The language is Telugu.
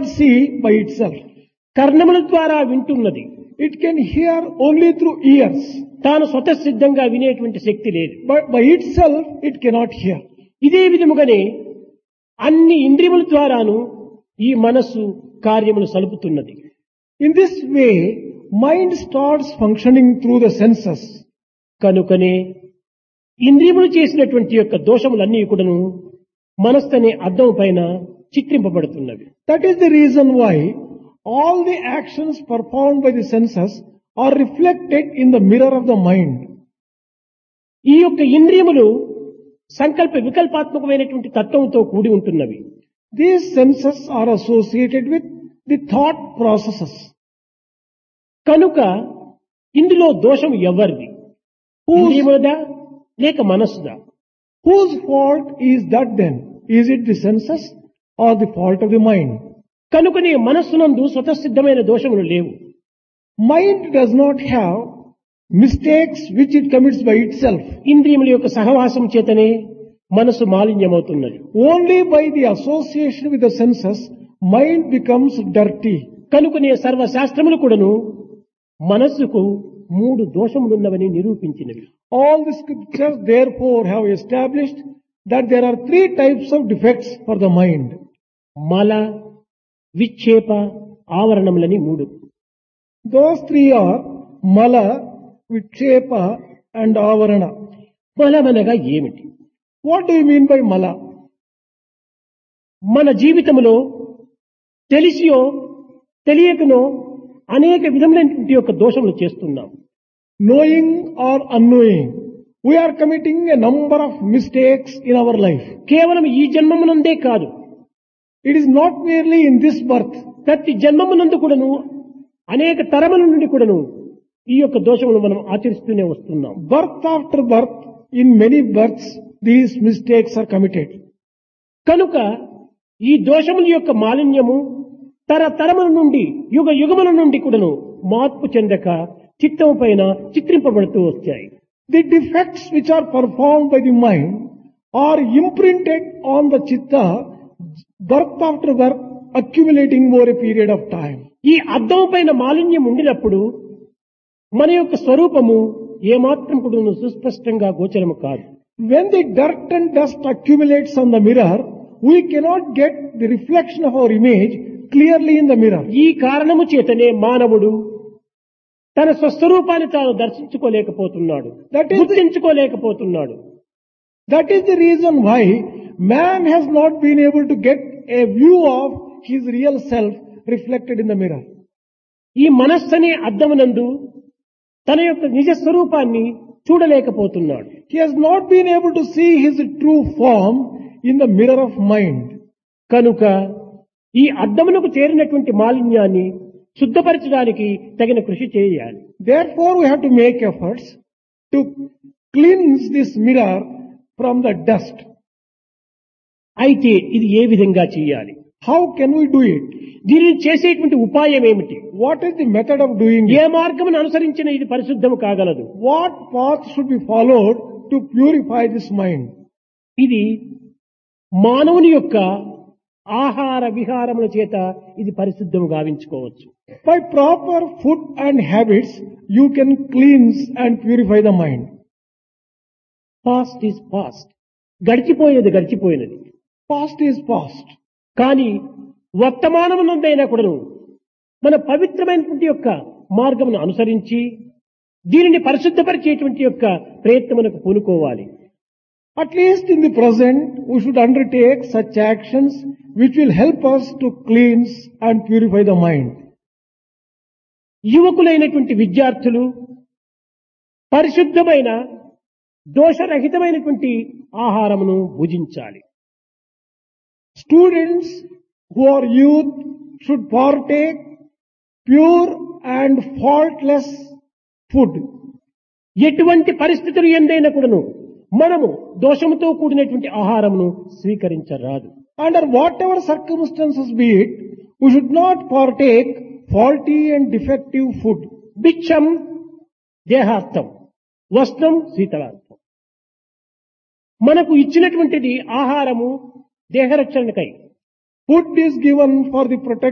see by itself. కర్ణముల ద్వారా వింటున్నది It can hear only through ears. తాను స్వతసిద్ధంగా వినేటువంటి శక్తి లేదు But by itself, it cannot hear. ఇదే విధముగానే అన్ని ఇంద్రియముల ద్వారాను ఈ మనస్సు కార్యములు సలుపుతున్నది In this way, mind starts functioning through the senses. కనుకనే ఇంద్రియములు చేసినటువంటి యొక్క దోషములన్నీ కూడాను మనస్సు అనే అద్దం పైన చిత్రింపబడుతున్నవి That is the reason why all the actions performed by the senses are reflected in the mirror of the mind. ఈ యొక్క ఇంద్రియములు సంకల్ప వికల్పాత్మకమైనటువంటి తత్వంతో కూడి ఉంటున్నవి These senses are associated with the thought processes. కనుక ఇందులో దోషం ఎవరిది ఇంద్రియములదా లేక మనస్సుదా Whose fault is that then? Is it the senses or the fault of the mind? కనుకనే మనస్సునందు స్వతసిద్ధమైన దోషములు లేవు Mind does not have mistakes which it commits by itself. ఇంద్రియముల యొక్క సహవాసం చేతనే మనసు మాలిన్యమవుతున్నది Only by the association with the senses, mind becomes dirty. కనుకనే సర్వశాస్త్రములు కూడాను మనస్సుకు మూడు దోషములున్నవని నిరూపించినవి All the scriptures therefore have established that there are three types of defects for the mind. మల విక్షేప ఆవరణములని మూడు Those three are mala, vikshepa and avarana. మలమనగా ఏమిటి What do you mean by mala? మన జీవితంలో తెలిసియో తెలియకనో అనేక విధములైనటువంటి యొక్క దోషములు చేస్తున్నాం Knowing or unknowing, we are committing a number of mistakes in our life. కేవలం ఈ జన్మమునందే కాదు It is not merely in this birth. ప్రతి జన్మమునందు కూడాను అనేక తరముల నుండి కూడాను ఈ యొక్క దోషములు మనం ఆచరిస్తూనే వస్తున్నాం Birth after birth, in many births, these mistakes are committed. కనుక ఈ దోషముల యొక్క మాలిన్యము తరతరముల నుండి యుగ యుగముల నుండి కూడాను మార్పు చెందక చిత్తం పైన చిత్రింపబడుతూ వచ్చాయి The defects which are performed by the mind are imprinted on the chitta birth after birth, accumulating over a period of time. ఈ అద్దం పైన మాలిన్యం ఉండినప్పుడు మన యొక్క స్వరూపము ఏమాత్రం కూడా సుస్పష్టంగా గోచరము కాదు When the dirt and dust accumulates on the mirror, we cannot get the reflection of our image clearly in the mirror. ఈ కారణము చేతనే మానవుడు తన స్వస్వరూపాన్ని తాను దర్శించుకోలేకపోతున్నాడు That is the- గుర్తించుకోలేకపోతున్నాడు That is the reason why man has not been able to get a view of his real self reflected in the mirror. ఈ మనస్సనే అద్దమునందు తన యొక్క నిజ స్వరూపాన్ని చూడలేకపోతున్నాడు He has not been able to see his true form in the mirror of mind. కనుక ఈ అద్దమునకు చేరినటువంటి మాలిన్యాన్ని శుద్ధపరచడానికి తగిన కృషి చేయాలి Therefore, we have to make efforts to cleanse this mirror from the dust. అయితే ఇది ఏ విధంగా చేయాలి How can we do it? దీనిని చేసేటువంటి ఉపాయం ఏమిటి What is the method of doing A it? మార్గమును అనుసరించిన ఇది పరిశుద్ధము కాగలదు What path should be followed to purify this mind? ఇది మానవుని యొక్క ఆహార విహారముల చేత ఇది పరిశుద్ధము గావించుకోవచ్చు By proper food and habits, you can cleanse and purify the mind. Past is past గడిచిపోయేది గడిచిపోయినది Past is past. కానీ వర్తమానమునందైనా కూడాను మన పవిత్రమైనటువంటి యొక్క మార్గమును అనుసరించి దీనిని పరిశుద్ధపరిచేటువంటి యొక్క ప్రయత్నమునకు పూనుకోవాలి At least in the present, we should undertake such actions which will help us to cleanse and purify the mind. యువకులైనటువంటి విద్యార్థులు పరిశుద్ధమైన దోషరహితమైనటువంటి ఆహారమును భుజించాలి Students who are youth should partake pure and faultless food. ఎటువంటి పరిస్థితులు ఎందైనా కూడాను మనము దోషముతో కూడినటువంటి ఆహారమును స్వీకరించరాదు Under whatever circumstances be it, we should not partake faulty and defective food. భిక్షం దేహార్థం వస్త్రం శీతలార్థం మనకు ఇచ్చినటువంటిది ఆహారము దేహరక్షణకై Food is given for the protection